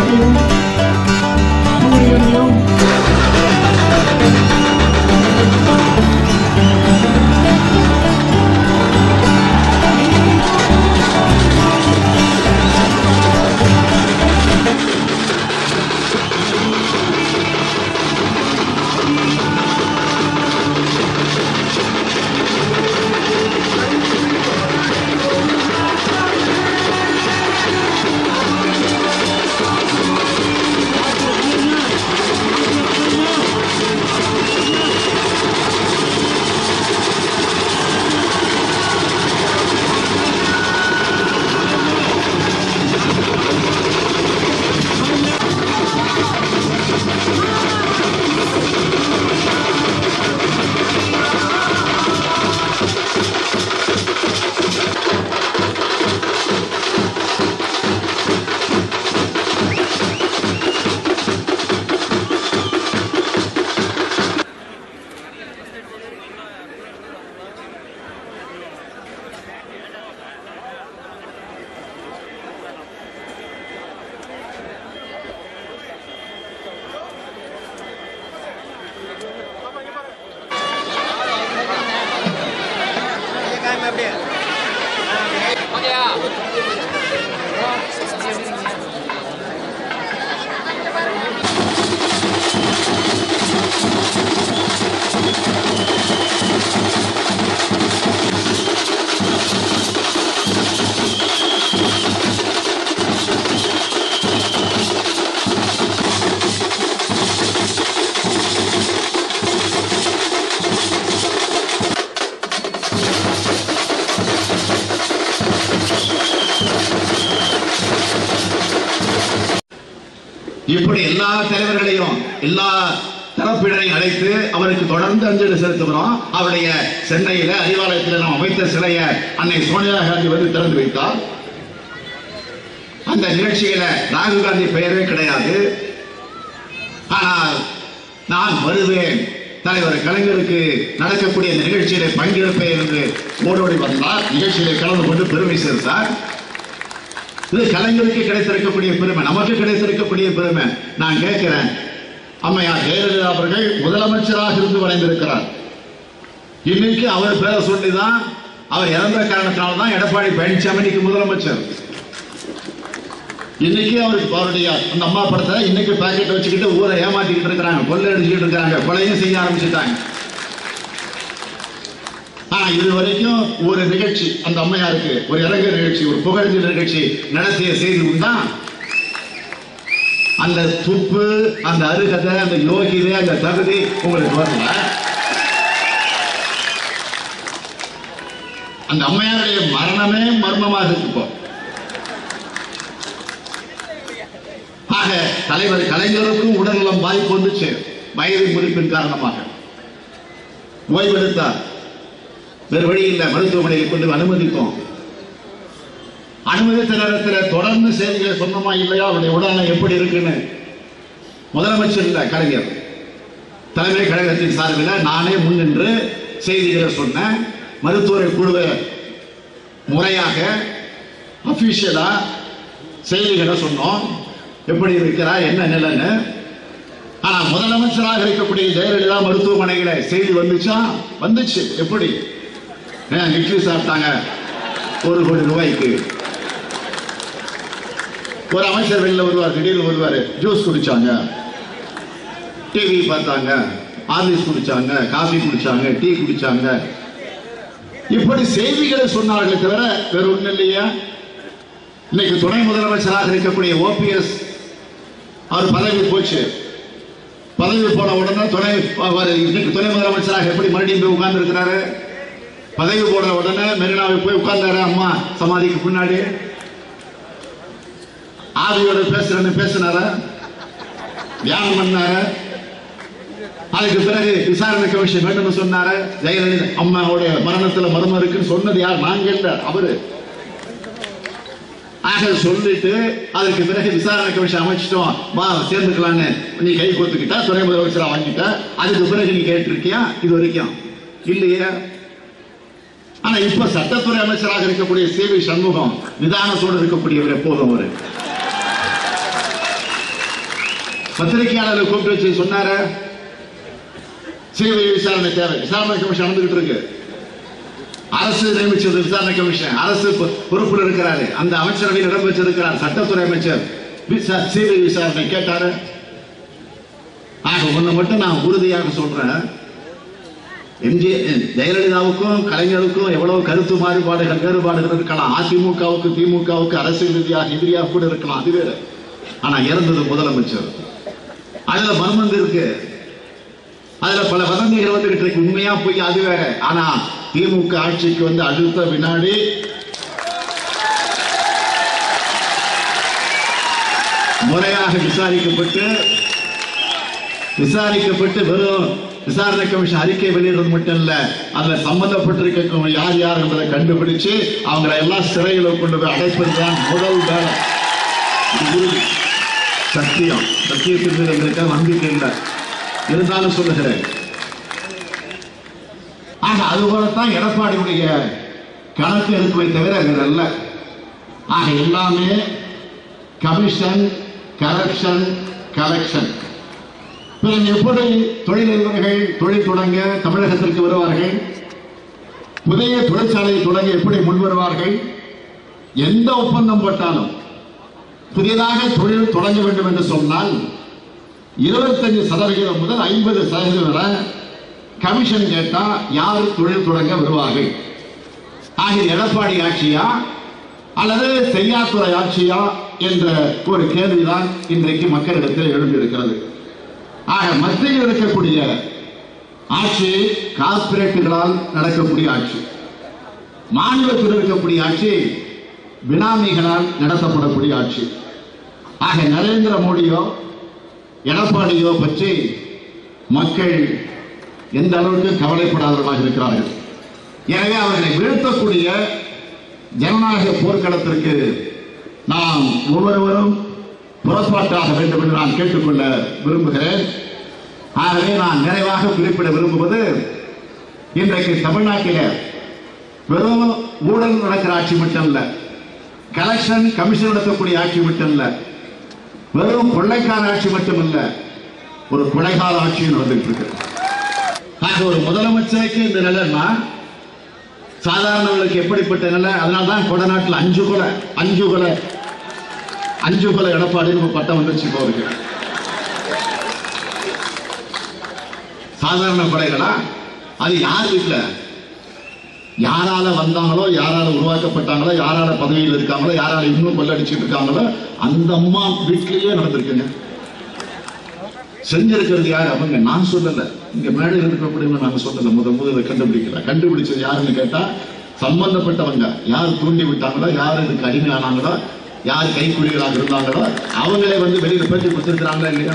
பலத்தையும் சூரியனையும் இப்படி எல்லா தலைவர்களையும் எல்லா தரப்பினரையும் அழைத்து அவருக்கு தொடர்ந்து அஞ்சலி செலுத்துகிறோம் அவருடைய சென்னையில அறிவாலயத்தில் நாம் அமைத்த சிலையை அன்னை சோனியா காந்தி வந்து திறந்து வைத்தார் அந்த நிகழ்ச்சியில ராகுல் காந்தி பெயரே கிடையாது ஆனால் நான் வருவேன் தலைவர் கலைஞருக்கு நடக்கக்கூடிய இந்த நிகழ்ச்சியில பங்கெடுப்பேன் என்று ஓடோடி வந்தார் நிகழ்ச்சியில கலந்து கொண்டு பெருமை சேர்த்தார் இது கலைஞருக்கு கிடைத்திருக்கக்கூடிய பெருமை நமக்கு கிடைத்திருக்கக்கூடிய பெருமை நான் கேட்கிறேன் அம்மையார் ஜெயலலிதா அவர்கள் முதலமைச்சராக இருந்து வளைந்திருக்கிறார் இன்னைக்கு அவர் பேரை சொல்லிதான் அவர் இறந்த காரணத்தினால தான் எடப்பாடி பழனிசாமி இன்னைக்கு முதலமைச்சர் இன்னைக்கு அவருக்கு அவருடைய அந்த அம்மா படத்தை இன்னைக்கு பாக்கெட் வச்சுக்கிட்டு ஊரை ஏமாத்திக்கிட்டு இருக்கிறாங்க கொள்ளை அடிச்சுக்கிட்டு இருக்காங்க கொலையும் செய்ய ஆரம்பிச்சுட்டாங்க ஆனா இது வரைக்கும் ஒரு நிகழ்ச்சி அந்த அம்மையாருக்கு ஒரு இறங்க நிகழ்ச்சி ஒரு புகழ்ச்சி நிகழ்ச்சி நடத்திய செய்தி உண்டா அந்த துப்பு அந்த அருகதை அந்த யோகிதை அந்த தகுதி உங்களுக்கு வரல அந்த அம்மையாருடைய மரணமே மர்மமாக இருக்கு இப்போ ஆக தலைவர் கலைஞருக்கும் உடல்நலம் பாதிப்பு வந்துச்சு வயது முறிப்பின் காரணமாக ஓய்வெடுத்தார் வேறு வழி இல்லை மருத்துவமனையில் கொண்டு அனுமதித்தோம் அனுமதித்த நேரத்தில் தொடர்ந்து செய்திகளை சொன்னமா இல்லையா அவருடைய உடல்நலம் எப்படி இருக்குன்னு முதலமைச்சர் இல்ல கலைஞர் தலைமை கழகத்தின் சார்பில் நானே முன்னின்று செய்திகளை சொன்னேன் மருத்துவரை குழுவை முறையாக அபிஷியலா செய்திகளை சொன்னோம் எப்படி இருக்கிறா என்ன நிலைன்னு ஆனா முதலமைச்சராக இருக்கக்கூடிய ஜெயலலிதா மருத்துவமனைகளை செய்தி வந்துச்சா வந்துச்சு எப்படி ஏன் இட்லி சாப்பிட்டாங்க ஒரு கோடி ரூபாய்க்கு ஒரு அமைச்சர் வெளில வருவார் திடீர்னு வருவார் ஜூஸ் குடிச்சாங்க டிவி பார்த்தாங்க ஆர்லிஸ் குடிச்சாங்க காஃபி குடிச்சாங்க டீ குடிச்சாங்க இப்படி செய்திகளை சொன்னார்களே தவிர வேற ஒண்ணும் இல்லையா இன்னைக்கு துணை முதலமைச்சராக இருக்கக்கூடிய ஓபிஎஸ் அவர் பதவி போச்சு பதவி போன உடனே துணை அவர் இன்னைக்கு துணை முதலமைச்சராக எப்படி மறுபடியும் போய் உட்கார்ந்து இருக்கிறாரு பதவி போன உடனே மெரினாவை போய் உட்கார்ந்தாரு அம்மா சமாதிக்கு பின்னாடி ஆவியோட பேசுறேன்னு பேசினார தியானம் பண்ணாரு அதுக்கு பிறகு விசாரணை கமிஷன் வேண்டும்னு சொன்னாரு ஜெயலலிதா அம்மாவோட மரணத்துல மர்மம் இருக்குன்னு சொன்னது யார் நாங்க இல்ல அவரு ஆக சொல்லிட்டு அதுக்கு பிறகு விசாரணை கமிஷன் அமைச்சிட்டோம் வா சேர்ந்துக்கலான்னு நீ கை கோத்துக்கிட்ட துணை முதலமைச்சரா வாங்கிட்ட அதுக்கு பிறகு நீ கேட்டிருக்கியா இது வரைக்கும் இல்லையே ஆனா இப்ப சட்டத்துறை அமைச்சராக இருக்கக்கூடிய சி வி சண்முகம் நிதானத்தோடு இருக்கக்கூடியவர் எப்போதும் அவரு பத்திரிகையாளர்களை கூப்பிட்டு வச்சு சொன்னார சிபிஐ விசாரணை தேவை விசாரணை கமிஷன் நடந்துகிட்டு இருக்கு அரசு நியமிச்சது விசாரணை கமிஷன் அரசு பொ- பொறுப்புல இருக்கிறாரு அந்த அமைச்சரவையில் இடம் பெற்றிருக்கிறார் சட்டத்துறை அமைச்சர் விசா- சிபிஐ விசாரணை கேட்டாரு ஆக ஒண்ணு மட்டும் நான் உறுதியாக சொல்றேன் எம்ஜி ஜெயலலிதாவுக்கும் கலைஞருக்கும் எவ்வளவு கருத்து மாறுபாடுகள் வேறுபாடுகள் இருக்கலாம் அதிமுகவுக்கு திமுகவுக்கு அரசியல் ரீதியாக எதிரியாக கூட இருக்கலாம் அது வேறு ஆனா இறந்தது முதலமைச்சர் அதுல மர்மந்து இருக்கு அதுல பல வதந்திகள் வந்துகிட்டு இருக்கு உண்மையா போய் அது வேற ஆனா திமுக ஆட்சிக்கு வந்து அடுத்த வினாடி முறையாக விசாரிக்கப்பட்டு விசாரிக்கப்பட்டு வெறும் விசாரணை கமிஷன் அறிக்கை வெளியிடுறது மட்டும் இல்ல அதுல சம்பந்தப்பட்டிருக்க யார் யார் என்பதை கண்டுபிடிச்சு அவங்களை எல்லாம் சிறையில கொண்டு போய் அடைப்பதுதான் முதல் வேலை இது உறுதி சத்தியம் சத்தியத்தின் மீது எங்களுக்கு நம்பிக்கை இல்லை இருந்தாலும் சொல்லுகிறேன் ஆக அதுபோலத்தான் எடப்பாடியுடைய கணக்கு இருக்குமே தவிர வேற அல்ல ஆக எல்லாமே கமிஷன் கரப்ஷன் கலெக்ஷன் பிறகு எப்படி தொழிலதிபர்கள் தொழில் தொடங்க தமிழகத்திற்கு வருவார்கள் புதிய தொழிற்சாலையை தொடங்க எப்படி முன் வருவார்கள் எந்த ஒப்பந்தம் போட்டாலும் புதிதாக தொழில் தொடங்க வேண்டும் என்று சொன்னால் இருபத்தஞ்சு சதவிகிதம் முதல் ஐம்பது சதவீதம் வரை கமிஷன் கேட்டா யார் தொழில் தொடங்க வருவார்கள் ஆக இது எடப்பாடி ஆட்சியா அல்லது செய்யாத்துறை ஆட்சியா என்ற ஒரு கேள்விதான் இன்றைக்கு மக்களிடத்தில் எழுந்திருக்கிறது ஆக மத்தியில் இருக்கக்கூடிய ஆட்சி கார்ப்பரேட்டுகளால் நடக்கக்கூடிய ஆட்சி மாநிலத்தில் இருக்கக்கூடிய ஆட்சி பினாமிகளால் நடத்தப்படக்கூடிய ஆட்சி ஆக நரேந்திர மோடியோ எடப்பாடியோ பற்றி மக்கள் எந்த அளவுக்கு கவலைப்படாதவர்களாக இருக்கிறார்கள் எனவே அவர்களை வீழ்த்தக்கூடிய ஜனநாயக போர்க்களத்திற்கு நாம் ஒவ்வொருவரும் புறப்பாட்டாக வேண்டும் என்று நான் கேட்டுக்கொள்ள விரும்புகிறேன் ஆகவே நான் நிறைவாக குறிப்பிட விரும்புவது இன்றைக்கு தமிழ்நாட்டில் வெறும் ஊழல் நடக்கிற ஆட்சி மட்டும் இல்ல கலெக்ஷன் கமிஷன் நடத்தக்கூடிய ஆட்சி மட்டும் இல்ல வெறும் கொள்ளைக்கார ஆட்சி மட்டும் இல்ல ஒரு கொலைகால ஆட்சியும் நடந்துட்டு இருக்கு ஆக ஒரு முதலமைச்சருக்கு இந்த நிலைன்னா சாதாரணவர்களுக்கு எப்படிப்பட்ட நிலை அதனால்தான் கொடநாட்டில் அஞ்சு கொலை அஞ்சு கொலை அஞ்சு கொலை எடப்பாடின்னு பட்டம் வந்துருச்சு இப்போ அவருக்கு சாதாரண கொலைகளா அது யார் வீட்டுல யாரால வந்தாங்களோ யாரால உருவாக்கப்பட்டாங்களோ யாரால பதவியில் இருக்காங்களோ யாரால இன்னும் கொள்ளடிச்சிட்டு இருக்காங்களோ அந்த அம்மா வீட்டிலேயே நடந்திருக்குங்க செஞ்சிருக்கிறது யார் அவங்க நான் சொல்லல இங்க மேடையில் இருக்கக்கூடியவங்க நாங்க சொல்லல முத முதல்ல கண்டுபிடிக்கல கண்டுபிடிச்சது யாருன்னு கேட்டா சம்பந்தப்பட்டவங்க யார் தூண்டி விட்டாங்களோ யார் இதுக்கு அடிமையானாங்களோ யார் கைக்குழிகளாக இருந்தாங்களோ அவங்களே வந்து வெளியில பேட்டி கொடுத்திருக்கிறாங்களா இல்லையா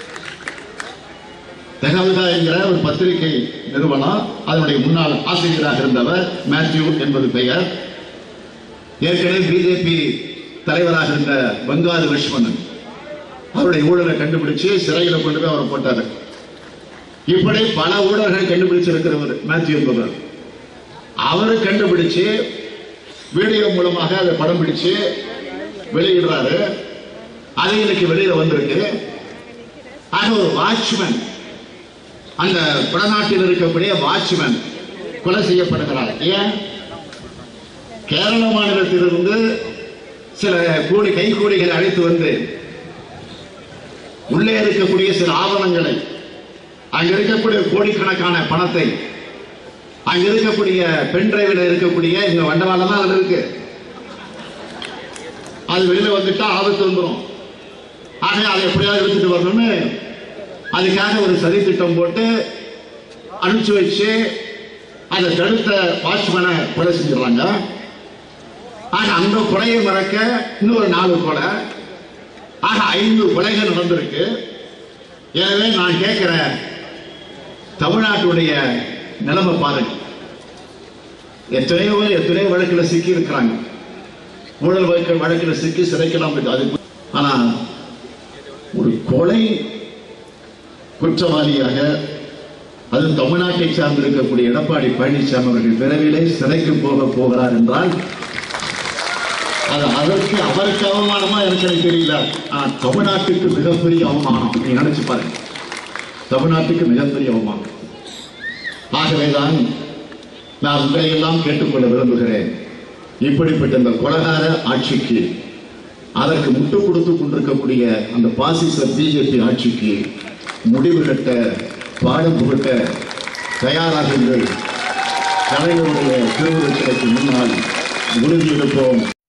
தெகல்கா என்கிற ஒரு பத்திரிகை நிறுவனம் அதனுடைய முன்னாள் ஆசிரியராக இருந்தவர் மேத்யூ என்பது பெயர் ஏற்கனவே பிஜேபி தலைவராக இருந்த பங்காரு லட்சுமணன் அவருடைய ஊழலை கண்டுபிடிச்சு சிறையில கொண்டு போய் அவரை போட்டாரு இப்படி பல ஊழல்களை கண்டுபிடிச்சிருக்கிறவர் மேத்யூ என்பவர் அவரு கண்டுபிடிச்சு வீடியோ மூலமாக அதை படம் பிடிச்சு வெளியிடுறாரு அது இன்னைக்கு வெளியில வந்திருக்கு ஆக ஒரு வாட்ச்மேன் அந்த வடநாட்டில் இருக்கக்கூடிய வாட்ச்மேன் கொலை செய்யப்படுகிறார் ஏன் கேரள மாநிலத்திலிருந்து சில கூலி கைகூலிகளை அழைத்து வந்து உள்ளே இருக்கக்கூடிய சில ஆவணங்களை அங்க இருக்கக்கூடிய கோடிக்கணக்கான பணத்தை அங்க இருக்கக்கூடிய பென் டிரைவில் இருக்கக்கூடிய இங்க வண்டவாளம் தான் அதுல இருக்கு அது வெளியில வந்துட்டா ஆபத்து வந்துடும் ஆக அதை எப்படியாவது எடுத்துட்டு வரணும்னு அதுக்காக ஒரு சதி திட்டம் போட்டு அனுப்பிச்சு வச்சு அதை தடுத்த வாட்ச்மேனை கொலை செஞ்சிடறாங்க ஆக அந்த கொலையை மறக்க இன்னொரு நாலு கொலை ஆக ஐந்து கொலைகள் நடந்திருக்கு எனவே நான் கேட்கிறேன் தமிழ்நாட்டுடைய நிலைமை பாருங்க எத்தனையோ பேர் எத்தனையோ வழக்கில் சிக்கி இருக்கிறாங்க ஊழல் வழக்கு வழக்கில் சிக்கி சிறைக்கலாம் இருக்கு. அது ஆனா ஒரு கொலை குற்றவாளியாக அது தமிழ்நாட்டை சார்ந்திருக்கக்கூடிய எடப்பாடி பழனிசாமி அவர்கள் விரைவிலே சிறைக்கு போக போகிறார் என்றால் அது அதற்கு அவருக்கு அவமானமா எனக்கு எனக்கு தெரியல ஆனா தமிழ்நாட்டுக்கு மிகப்பெரிய அவமானம் நீ நினைச்சு பாருங்க தமிழ்நாட்டுக்கு மிகப்பெரிய அவமானம் ஆகவேதான் நான் உங்களை எல்லாம் கேட்டுக்கொள்ள விரும்புகிறேன் இப்படிப்பட்ட இந்த கொலகார ஆட்சிக்கு அதற்கு முட்டு கொடுத்து கொண்டிருக்கக்கூடிய அந்த பாசிச பிஜேபி ஆட்சிக்கு முடிவு கட்ட பாடம் புகட்ட தயாராகுங்கள் தலைவருடைய திருவுருவத்திற்கு முன்னால் உறுதியெடுப்போம்